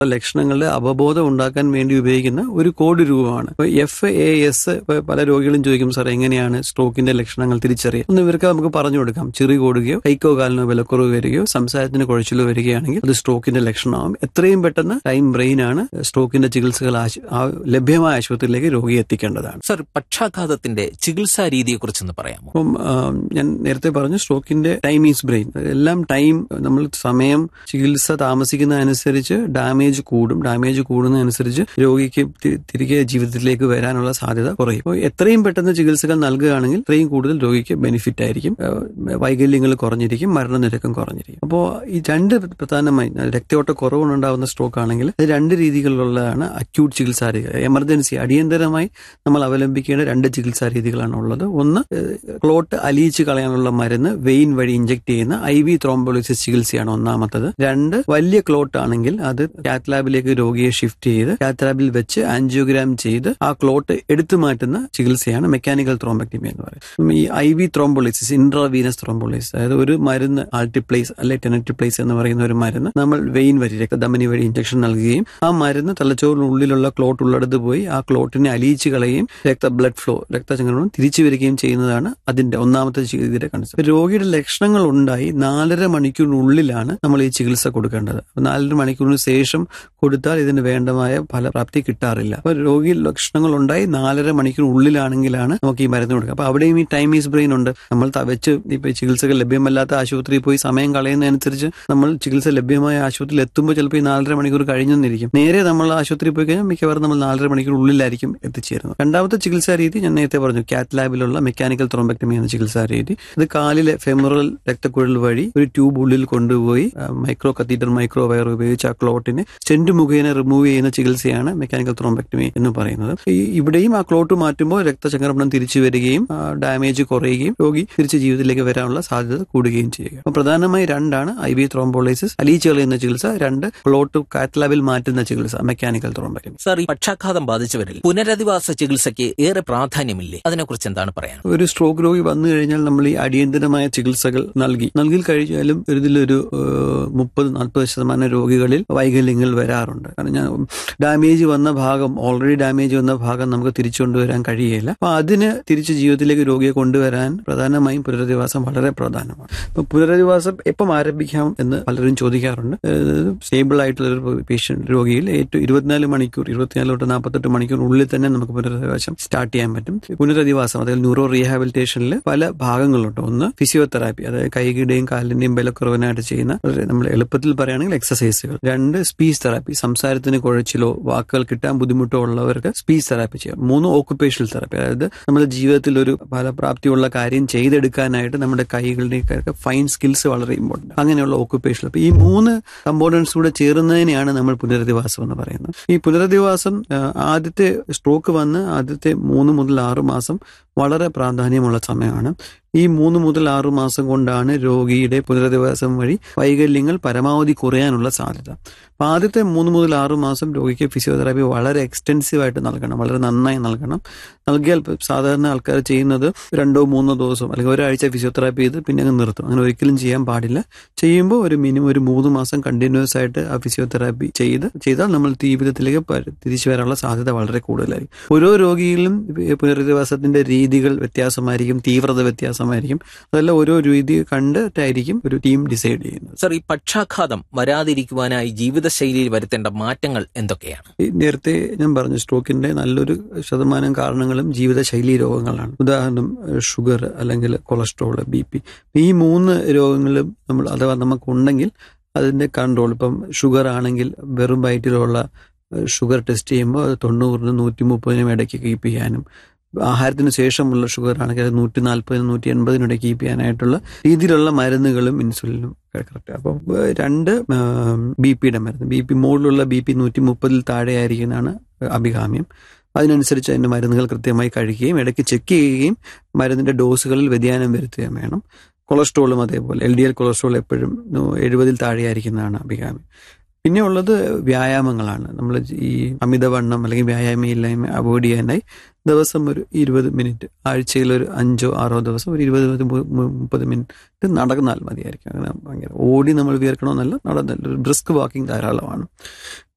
ലക്ഷണങ്ങളുടെ അവബോധം ഉണ്ടാക്കാൻ വേണ്ടി ഉപയോഗിക്കുന്ന ഒരു കോഡ് രൂപമാണ് ഇപ്പൊ എഫ് എ എസ് പല രോഗികളും ചോദിക്കും സാർ എങ്ങനെയാണ് സ്ട്രോക്കിന്റെ ലക്ഷണങ്ങൾ തിരിച്ചറിയുക ഒന്ന് ഇവർക്ക് നമുക്ക് പറഞ്ഞു കൊടുക്കാം ചെറി കൂടുകയോ കൈക്കോ കാലിനോ വിലക്കുറവ് വരികയോ സംസാരത്തിന് കുഴച്ചിലോ വരികയാണെങ്കിൽ അത് സ്ട്രോക്കിന്റെ ലക്ഷണമാകും എത്രയും പെട്ടെന്ന് ടൈം ബ്രെയിൻ ആണ് സ്ട്രോക്കിന്റെ ചികിത്സകൾ ആശു- ആ ലഭ്യമായ ആശുപത്രിയിലേക്ക് രോഗിയെ എത്തിക്കേണ്ടതാണ് സർ പക്ഷാഘാതത്തിന്റെ ചികിത്സാ രീതിയെ കുറിച്ചൊന്ന് പറയാമോ അപ്പം ആ, ഞാൻ നേരത്തെ പറഞ്ഞു സ്ട്രോക്കിന്റെ ടൈം ഈസ് ബ്രെയിൻ എല്ലാം ടൈം നമ്മൾ സമയം ചികിത്സ താമസിക്കുന്നതനുസരിച്ച് ഡാമേജ് കൂടും ഡാമേജ് കൂടുന്നതനുസരിച്ച് രോഗിക്ക് തി- തിരികെ ജീവിതത്തിലേക്ക് വരാനുള്ള സാധ്യത കുറയും അപ്പോൾ എത്രയും പെട്ടെന്ന് ചികിത്സകൾ നൽകുകയാണെങ്കിൽ അത്രയും കൂടുതൽ രോഗിക്ക് ബെനിഫിറ്റ് ആയിരിക്കും ആ, വൈകല്യങ്ങൾ കുറഞ്ഞിരിക്കും മരണനിരക്കും കുറഞ്ഞിരിക്കും അപ്പോൾ ഈ രണ്ട് പ്രധാനമായി രക്തയോട്ട കുറവുണ്ടാകുന്ന സ്ട്രോക്ക് ആണെങ്കിൽ ഇത് രണ്ട് രീതികളിലുള്ളതാണ് അക്യൂട്ട് ചികിത്സാ രീതികൾ എമർജൻസി അടിയന്തരമായി നമ്മൾ അവലംബിക്കേണ്ട രണ്ട് ചികിത്സാ രീതികളാണ് ഉള്ളത് ഒന്ന് ക്ലോട്ട് അലിയിച്ച് കളയാനുള്ള മരുന്ന് വെയിൻ വഴി ഇഞ്ചെക്ട് ചെയ്യുന്ന ഐ വി ത്രോംബോളിസിസ് ചികിത്സയാണ് ഒന്നാമത്തത് രണ്ട് വലിയ ക്ലോട്ട് ആണെങ്കിൽ അത് കാത്ത് ലാബിലേക്ക് രോഗിയെ ഷിഫ്റ്റ് ചെയ്ത് കാത്ത് ലാബിൽ വെച്ച് ആൻജിയോഗ്രാം ചെയ്ത് ആ ക്ലോട്ട് എടുത്തു മാറ്റുന്ന ചികിത്സയാണ് മെക്കാനിക്കൽ ത്രോംബക്ടമി എന്ന് പറയുന്നത് ഈ I V thrombolysis intravenous thrombolysis അതായത് ഒരു മരുന്ന് ആൾട്ടിപ്ലേസ് അല്ലെ ടെനറ്റിപ്ലേസ് എന്ന് പറയുന്ന ഒരു മരുന്ന് നമ്മൾ വെയിൻ വഴി രക്തധമനി വഴി ഇഞ്ചക്ഷൻ നൽകുകയും ആ മരുന്ന് തലച്ചോറിനുള്ളിലുള്ള ക്ലോട്ട് ഉള്ളിടത്ത് പോയി ആ ക്ലോട്ടിനെ അലിയിച്ച് കളയുകയും രക്ത ബ്ലഡ് ഫ്ലോ രക്തചംക്രമണം തിരിച്ചു വരികയും ചെയ്യുന്നതാണ് അതിന്റെ ഒന്നാമത്തെ ചികിത്സയുടെ കൺസെപ്റ്റ് രോഗിയുടെ ലക്ഷണങ്ങൾ ഉണ്ടായി നാലര മണിക്കൂറിനുള്ളിലാണ് നമ്മൾ ഈ ചികിത്സ കൊടുക്കേണ്ടത് അപ്പൊ നാലര മണിക്കൂറിന് ശേഷം കൊടുത്താൽ ഇതിന് വേണ്ടമായ ഫലപ്രാപ്തി കിട്ടാറില്ല അപ്പൊ രോഗി ലക്ഷണങ്ങൾ ഉണ്ടായി നാലര മണിക്കൂറിനുള്ളിലാണെങ്കിലാണ് നമുക്ക് ഈ മരുന്ന് കൊടുക്കുക അപ്പൊ അവിടെയും ഈ ടൈം ഈസ് ബ്രെയിൻ ഉണ്ട് നമ്മൾ ത- വെച്ച് ഇപ്പൊ ഈ ചികിത്സകൾ ലഭ്യമല്ലാത്ത ആശുപത്രിയിൽ പോയി സമയം കളയുന്നതനുസരിച്ച് നമ്മൾ ചികിത്സ ലഭ്യമായ ആശുപത്രിയിൽ എത്തുമ്പോൾ ചിലപ്പോൾ ഈ നാലര മണിക്കൂർ കഴിഞ്ഞെന്നിരിക്കും നേരെ നമ്മൾ ആശുപത്രിയിൽ പോയി കഴിഞ്ഞാൽ മിക്കവാറും നമ്മൾ നാലര മണിക്കൂർ ഉള്ളിലായിരിക്കും എത്തിച്ചേരുന്നത് രണ്ടാമത്തെ ചികിത്സാ രീതി ഞാൻ നേരത്തെ പറഞ്ഞു കാറ്റ് ലാബിലുള്ള മെക്കാനിക്കൽ ത്രോംബക്ടമി എന്ന ചികിത്സാ രീതി ഇത് കാലിലെ ഫെമറൽ രക്തക്കുഴൽ വഴി ഒരു ട്യൂബ് ഉള്ളിൽ കൊണ്ടുപോയി മൈക്രോ കത്തീറ്റർ മൈക്രോ വയർ ഉപയോഗിച്ച് ആ ക്ലോട്ടിനെ സ്റ്റെന്റ് മുഖേന റിമൂവ് ചെയ്യുന്ന ചികിത്സയാണ് മെക്കാനിക്കൽ ത്രോംബക്ടമി എന്ന് പറയുന്നത് ഈ ഇവിടെയും ആ ക്ലോട്ട് മാറ്റുമ്പോൾ രക്തചംക്രമണം തിരിച്ചു വരികയും ഡാമേജ് കുറയുകയും രോഗി തിരിച്ച് ജീവിതത്തിലേക്ക് വരാനുള്ള സാധ്യത കൂടുകയും ചെയ്യുക അപ്പോൾ പ്രധാനമായി രണ്ടാണ് ഐ വി ത്രോംബോളൈസിസ് അലിയിച്ച് കളയുന്ന ചികിത്സ രണ്ട് ക്ലോട്ട് കാറ്റ്ലാബിൽ മാറ്റുന്ന ചികിത്സ മെക്കാനിക്കൽ ത്രോംബക്ടമി സർ ഈ പക്ഷാഘാതം ബാധിച്ചവരിൽ പുനരധിവാസ ചികിത്സയ്ക്ക് ഏറെ പ്രാധാന്യമില്ലേ അതിനെക്കുറിച്ച് എന്താണ് പറയാൻ ഒരു സ്ട്രോക്ക് രോഗി വന്നു കഴിഞ്ഞാൽ നമ്മൾ ഈ അടിയന്തരമായ ചികിത്സകൾ നൽകി നൽകി കഴിഞ്ഞാലും ഇതിലൊരു മുപ്പത് നാൽപ്പത് ശതമാനം രോഗികളിൽ വൈകല്യങ്ങൾ വരാറുണ്ട് കാരണം ഞാൻ ഡാമേജ് വന്ന ഭാഗം ഓൾറെഡി ഡാമേജ് വന്ന ഭാഗം നമുക്ക് തിരിച്ചു കൊണ്ടുവരാൻ കഴിയില്ല അപ്പൊ അതിന് തിരിച്ച് ജീവിതത്തിലേക്ക് രോഗിയെ കൊണ്ടുവരാൻ പ്രധാനമായും പുനരധിവാസം വളരെ പ്രധാനമാണ് അപ്പൊ പുനരധിവാസം എപ്പം ആരംഭിക്കാം എന്ന് പലരും ചോദിക്കാറുണ്ട് സ്റ്റേബിൾ ആയിട്ടുള്ള ഒരു പേഷ്യന്റ് രോഗിയിൽ ഏറ്റവും ഇരുപത്തിനാല് മണിക്കൂർ ഇരുപത്തിനാല് തൊട്ട് നാൽപ്പത്തെട്ട് മണിക്കൂറിനുള്ളിൽ തന്നെ നമുക്ക് പുനരധിവാസം സ്റ്റാർട്ട് ചെയ്യാൻ പറ്റും പുനരധിവാസം അതായത് ന്യൂറോ റീഹാബിലിറ്റേഷനിൽ പല ഭാഗങ്ങളുണ്ട് ഒന്ന് ഫിസിയോതെറാപ്പി അതായത് കൈകളുടെയും കാലിന്റെയും ബലക്കുറവിനായിട്ട് ചെയ്യുന്ന വളരെ നമ്മൾ എളുപ്പത്തിൽ പറയുകയാണെങ്കിൽ എക്സസൈസുകൾ രണ്ട് സ്പീച്ച് തെറാപ്പി സംസാരത്തിന് കുഴച്ചിലോ വാക്കുകൾ കിട്ടാൻ ബുദ്ധിമുട്ടോ ഉള്ളവർക്ക് സ്പീച്ച് തെറാപ്പി ചെയ്യാം മൂന്ന് ഓക്കുപേഷണൽ തെറാപ്പി അതായത് നമ്മുടെ ജീവിതത്തിൽ ഒരു ഫലപ്രാപ്തിയുള്ള കാര്യം ചെയ്തെടുക്കാനായിട്ട് നമ്മുടെ കൈകളുടെയൊക്കെ ഫൈൻ സ്കിൽസ് വളരെ ഇമ്പോർട്ടൻ്റ് അങ്ങനെയുള്ള ഓക്കുപേഷണൽ അപ്പൊ ഈ മൂന്ന് കമ്പോണൻസ് കൂടെ ചേരുന്നതിനെയാണ് നമ്മൾ പുനരധിവാസം എന്ന് പറയുന്നത് ഈ പുനരധിവാസം ആ, ആദ്യത്തെ സ്ട്രോക്ക് വന്ന് ആദ്യത്തെ മൂന്ന് മുതൽ ആറ് മാസം വളരെ പ്രാധാന്യമുള്ള സമയമാണ് ഈ മൂന്ന് മുതൽ ആറ് മാസം കൊണ്ടാണ് രോഗിയുടെ പുനരധിവാസം വഴി വൈകല്യങ്ങൾ പരമാവധി കുറയാനുള്ള സാധ്യത അപ്പൊ ആദ്യത്തെ മൂന്ന് മുതൽ ആറ് മാസം രോഗിക്ക് ഫിസിയോതെറാപ്പി വളരെ എക്സ്റ്റെൻസീവ് ആയിട്ട് നൽകണം വളരെ നന്നായി നൽകണം നൽകിയാൽ ഇപ്പൊ സാധാരണ ആൾക്കാർ ചെയ്യുന്നത് രണ്ടോ മൂന്നോ ദിവസം അല്ലെങ്കിൽ ഒരാഴ്ച ഫിസിയോതെറാപ്പി ചെയ്ത് പിന്നെ അങ്ങ് നിർത്തും അങ്ങനെ ഒരിക്കലും ചെയ്യാൻ പാടില്ല ചെയ്യുമ്പോൾ ഒരു മിനിമം ഒരു മൂന്ന് മാസം കണ്ടിന്യൂസ് ആയിട്ട് ആ ഫിസിയോതെറാപ്പി ചെയ്ത് ചെയ്താൽ നമ്മൾ ജീവിതത്തിലേക്ക് പ- തിരിച്ചു വരാനുള്ള സാധ്യത വളരെ കൂടുതലായിരിക്കും ഓരോ രോഗിയിലും ഈ പുനരധിവാസത്തിന്റെ രീതികൾ വ്യത്യാസമായിരിക്കും തീവ്രത വ്യത്യാസമായിരിക്കും അതെല്ലാം ഓരോ രീതി കണ്ടിട്ടായിരിക്കും ഒരു ടീം ഡിസൈഡ് ചെയ്യുന്നത് സർ ഈ പക്ഷാഘാതം വരാതിരിക്കുവാനായി ജീവിതശൈലിയിൽ വരുത്തേണ്ട മാറ്റങ്ങൾ എന്തൊക്കെയാണ് ഈ നേരത്തെ ഞാൻ പറഞ്ഞു സ്ട്രോക്കിന്റെ നല്ലൊരു ശതമാനം കാരണങ്ങളും ജീവിതശൈലി രോഗങ്ങളാണ് ഉദാഹരണം ഷുഗർ അല്ലെങ്കിൽ കൊളസ്ട്രോൾ ബി പി ഈ മൂന്ന് രോഗങ്ങളും നമ്മൾ അഥവാ നമുക്കുണ്ടെങ്കിൽ അതിന്റെ കൺട്രോൾ ഇപ്പം ഷുഗർ ആണെങ്കിൽ വെറും വയറ്റിലുള്ള ഷുഗർ ടെസ്റ്റ് ചെയ്യുമ്പോൾ അത് തൊണ്ണൂറിനും നൂറ്റി മുപ്പതിനും ഇടയ്ക്ക് കീപ്പ് ചെയ്യാനും ആഹാരത്തിന് ശേഷമുള്ള ഷുഗർ ആണെങ്കിൽ അത് നൂറ്റി നാൽപ്പതിനും നൂറ്റി എൺപതിനും ഇടയ്ക്ക് കീപ്പ് ചെയ്യാനായിട്ടുള്ള രീതിയിലുള്ള മരുന്നുകളും ഇൻസുലിനും കറക്റ്റ് അപ്പം ഏഹ് രണ്ട് ബി പിയുടെ മരുന്ന് ബി പി മുകളിലുള്ള ബി പി നൂറ്റി മുപ്പതിൽ താഴെ ആയിരിക്കുന്നതാണ് അഭികാമ്യം അതിനനുസരിച്ച് അതിൻ്റെ മരുന്നുകൾ കൃത്യമായി കഴിക്കുകയും ഇടയ്ക്ക് ചെക്ക് ചെയ്യുകയും മരുന്നിൻ്റെ ഡോസുകളിൽ വ്യതിയാനം വരുത്തുകയും വേണം കൊളസ്ട്രോളും അതേപോലെ എൽ ഡി എൽ കൊളസ്ട്രോൾ എപ്പോഴും എഴുപതിൽ താഴെയായിരിക്കുന്നതാണ് അഭികാമ്യം പിന്നെ ഉള്ളത് വ്യായാമങ്ങളാണ് നമ്മൾ ഈ അമിതവണ്ണം അല്ലെങ്കിൽ വ്യായാമയില്ലായ്മ അവോയ്ഡ് ചെയ്യാനായി ദിവസം ഒരു ഇരുപത് മിനിറ്റ് ആഴ്ചയിൽ ഒരു അഞ്ചോ ആറോ ദിവസം ഒരു ഇരുപത് മുതൽ മു- മു- മുപ്പത് മിനിറ്റ് നടന്നാൽ മതിയായിരിക്കും അങ്ങനെ ഭയങ്കര ഓടി നമ്മൾ വിയർക്കണമെന്നല്ല നടന്നല്ല ഒരു ബ്രിസ്ക് വാക്കിംഗ് ധാരാളമാണ്